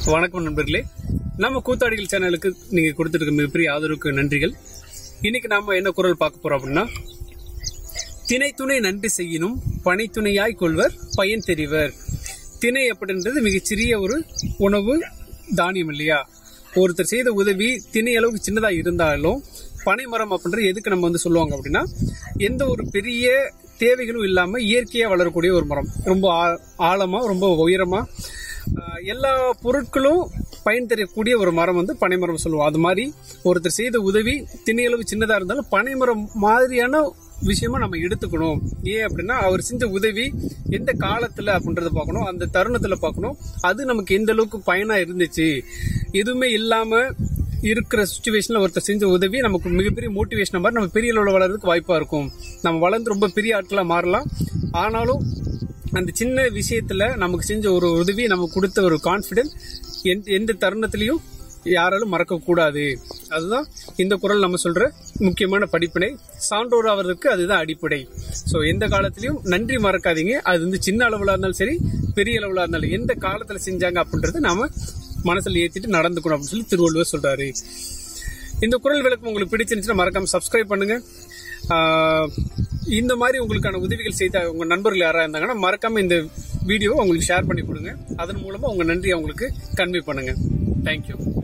வணக்கம் நண்பர்களே நம்ம கூத்தாடிகள் சேனலுக்கு நீங்க கொடுத்துருக்க மிகப்பெரிய ஆதரவுக்கு நன்றிகள் இன்னைக்கு நாம என்ன குரல் பார்க்க போறோம் அப்படின்னா திணை துணை நன்றி செய்யினும் பனைத்துணையாய் கொள்வர் பயன் தெரிவர் திணை அப்படின்றது மிகச்சிறிய ஒரு உணவு தானியம் இல்லையா ஒருத்தர் செய்த உதவி திணை அளவுக்கு சின்னதா இருந்தாலும் பனைமரம் அப்படின்றது எதுக்கு நம்ம வந்து சொல்லுவாங்க அப்படின்னா எந்த ஒரு பெரிய தேவைகளும் இல்லாம இயற்கையா வளரக்கூடிய ஒரு மரம் ரொம்ப ஆ- ஆழமா ரொம்ப உயரமா ஆஹ், எல்லா பொருட்களும் பயன் தரக்கூடிய ஒரு மரம் வந்து பனைமரம் சொல்லுவோம் அது மாதிரி ஒருத்தர் செய்த உதவி திணையளவு சின்னதா இருந்தாலும் பனைமரம் மாதிரியான விஷயமா நம்ம எடுத்துக்கணும் ஏன் அப்படின்னா அவர் செஞ்ச உதவி எந்த காலத்துல அப்படின்றத பார்க்கணும் அந்த தருணத்துல பார்க்கணும் அது நமக்கு எந்த அளவுக்கு பயனா இருந்துச்சு எதுவுமே இல்லாம இருக்கிற சுச்சுவேஷன்ல ஒருத்தர் செஞ்ச உதவி நமக்கு மிகப்பெரிய மோட்டிவேஷன் மாதிரி நம்ம பெரிய அளவில் வளர்றதுக்கு வாய்ப்பா இருக்கும் நம்ம வளர்ந்து ரொம்ப பெரிய ஆட்களா மாறலாம் ஆனாலும் அந்த சின்ன விஷயத்துல நமக்கு செஞ்ச ஒரு உதவி நமக்கு கொடுத்த ஒரு கான்பிடன்ஸ் எந்த எந்த தருணத்திலையும் யாராலும் மறக்க கூடாது அதுதான் இந்த குரல் நம்ம சொல்ற முக்கியமான படிப்பினை சான்றோர் ஆவதற்கு அதுதான் அடிப்படை சோ எந்த காலத்திலயும் நன்றி மறக்காதீங்க அது வந்து சின்ன அளவுல இருந்தாலும் சரி பெரிய அளவுல இருந்தாலும் எந்த காலத்துல செஞ்சாங்க அப்படின்றத நாம மனசுல ஏத்திட்டு நடந்துக்கணும் அப்படின்னு சொல்லி திருவள்ளுவர் சொல்றாரு இந்த குரல் விளக்கம் உங்களுக்கு பிடிச்சிருந்துச்சுன்னா மறக்காம சப்ஸ்கிரைப் பண்ணுங்க ஆஹ் இந்த மாதிரி உங்களுக்கான உதவிகள் செய்த உங்க நண்பர்கள் யாரா இருந்தாங்கன்னா மறக்காம இந்த வீடியோவை உங்களுக்கு ஷேர் பண்ணி கொடுங்க அதன் மூலமா உங்க நன்றியை அவங்களுக்கு கன்வே பண்ணுங்க தேங்க்யூ